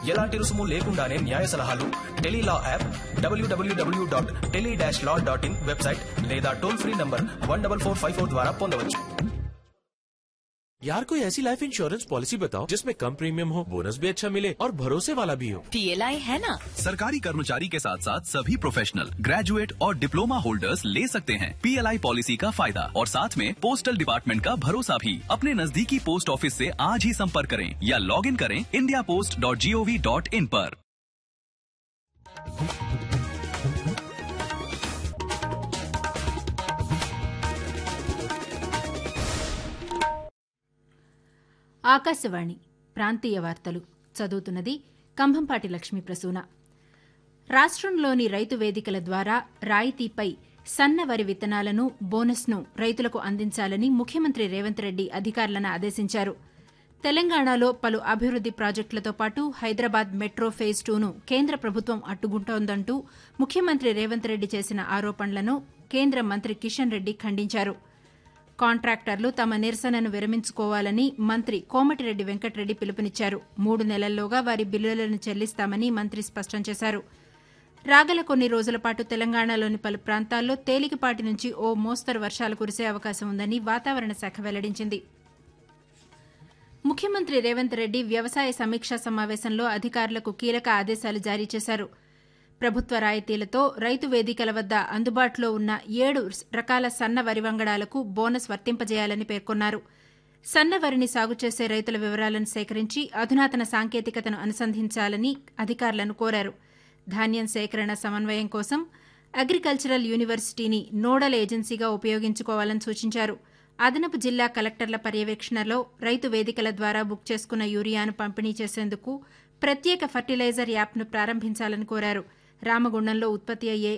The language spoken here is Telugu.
ఎలాంటి రుసుము లేకుండానే న్యాయ సలహాలు Telelaw app W W W dot tele dash law dot in website లేదా toll free number one double four five four ద్వారా పొందవచ్చు यार कोई ऐसी लाइफ इंश्योरेंस पॉलिसी बताओ जिसमें कम प्रीमियम हो बोनस भी अच्छा मिले और भरोसे वाला भी हो पीएलआई है ना सरकारी कर्मचारी के साथ साथ सभी प्रोफेशनल ग्रेजुएट और डिप्लोमा होल्डर्स ले सकते हैं पीएलआई पॉलिसी का फायदा और साथ में पोस्टल डिपार्टमेंट का भरोसा भी अपने नजदीकी पोस्ट ऑफिस से आज ही संपर्क करें या लॉग इन करें India Post dot G O V dot in पर ఆకాశవాణి ప్రాంతీయ వార్తలు చదువుతున్నది కంభంపాటి లక్ష్మీ ప్రసూన రాష్ట్రంలోని రైతు వేదికల ద్వారా రాయితీపై సన్న వరి విత్తనాలను బోనస్ను రైతులకు అందించాలని ముఖ్యమంత్రి రేవంత్ రెడ్డి అధికారులను ఆదేశించారు తెలంగాణలో పలు అభివృద్ది ప్రాజెక్టులతో పాటు హైదరాబాద్ మెట్రో ఫేజ్ టూను కేంద్ర ప్రభుత్వం అడ్డుకుంటోందంటూ ముఖ్యమంత్రి రేవంత్ రెడ్డి చేసిన ఆరోపణలను కేంద్ర మంత్రి కిషన్ రెడ్డి ఖండించారు కాంట్రాక్టర్లు తమ నిరసనను విరమించుకోవాలని మంత్రి కోమటిరెడ్డి వెంకటరెడ్డి పిలుపునిచ్చారు మూడు నెలల్లోగా వారి బిల్లులను చెల్లిస్తామని మంత్రి స్పష్టం చేశారు రాగల కొన్ని రోజుల పాటు తెలంగాణలోని పలు ప్రాంతాల్లో తేలికపాటి నుంచి ఓ మోస్తరు వర్షాలు కురిసే అవకాశం ఉందని వాతావరణ శాఖ వెల్లడించింది ముఖ్యమంత్రి రేవంత్ రెడ్డి వ్యవసాయ సమీక్షా సమావేశంలో అధికారులకు కీలక ఆదేశాలు జారీ చేశారు ప్రభుత్వ రాయితీలతో రైతు వేదికల వద్ద అందుబాటులో ఉన్న ఏడు రకాల సన్న వరి వంగడాలకు బోనస్ వర్తింపజేయాలని పేర్కొన్నారు సన్న వరిని సాగు చేసే రైతుల వివరాలను సేకరించి అధునాతన సాంకేతికతను అనుసంధించాలని అధికారులను కోరారు ధాన్యం సేకరణ సమన్వయం కోసం అగ్రికల్చరల్ యూనివర్సిటీని నోడల్ ఏజెన్సీగా ఉపయోగించుకోవాలని సూచించారు అదనపు జిల్లా కలెక్టర్ల పర్యవేక్షణలో రైతు వేదికల ద్వారా బుక్ చేసుకున్న యూరియాను పంపిణీ చేసేందుకు ప్రత్యేక ఫర్టిలైజర్ యాప్ను ప్రారంభించాలని కోరారు రామగుండంలో ఉత్పత్తి అయ్యే